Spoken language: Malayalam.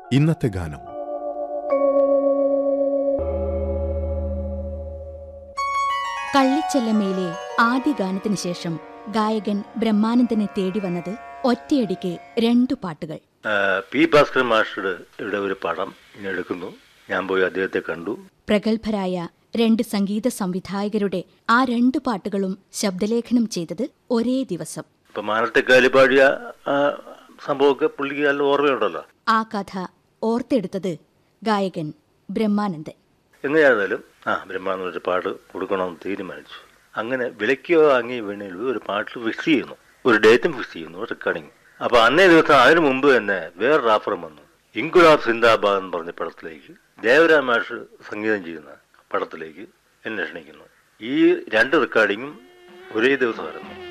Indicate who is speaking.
Speaker 1: ഇന്നത്തെ ഗാനം
Speaker 2: കള്ളിച്ചെല്ലമ്മയിലെ ആദ്യ ഗാനത്തിന് ശേഷം ഗായകൻ ബ്രഹ്മാനന്ദനെ തേടി വന്നത് ഒറ്റയടിക്ക് രണ്ടു പാട്ടുകൾ
Speaker 3: ആ, പി ഭാസ്കരൻ മാസ്റ്ററുടെ ഇവിടെ ഒരു പടം ഇങ്ങനെ എടുക്കുന്നു ഞാൻ പോയി അദ്ദേഹത്തെ കണ്ടു
Speaker 2: പ്രഗത്ഭരായ രണ്ട് സംഗീത സംവിധായകരുടെ ആ രണ്ടു പാട്ടുകളും ശബ്ദലേഖനം ചെയ്തത് ഒരേ ദിവസം
Speaker 3: ഇപ്പൊ മാനത്തേക്കാലി പാടിയ ആ, സംഭവമൊക്കെ പുള്ളിക്ക് നല്ല ഓർമ്മയുണ്ടല്ലോ
Speaker 2: ആ കഥ ഓർത്തെടുത്തത് ഗായകൻ ബ്രഹ്മാനന്ദൻ
Speaker 3: എങ്ങനെയായിരുന്നാലും ആ ബ്രഹ്മാനന്ദ ഒരു പാട്ട് കൊടുക്കണമെന്ന് തീരുമാനിച്ചു അങ്ങനെ വിലയ്ക്കോ വാങ്ങി വീണയിൽ ഒരു പാട്ട് ഫിക്സ് ചെയ്യുന്നു ഒരു ഡേറ്റും ഫിക്സ് ചെയ്യുന്നു റെക്കോർഡിങ് അപ്പൊ അന്നേ ദിവസം അതിനു മുമ്പ് തന്നെ വേറൊരു ഓഫറും വന്നു ഇൻകുലാബ് സിന്ദാബാദ് എന്ന് പറഞ്ഞ പടത്തിലേക്ക് ദേവരാം മാഷ് സംഗീതം ചെയ്യുന്ന പടത്തിലേക്ക് എന്നെ ക്ഷണിക്കുന്നു ഈ രണ്ട് റെക്കോർഡിങ്ങും ഒരേ ദിവസമായിരുന്നു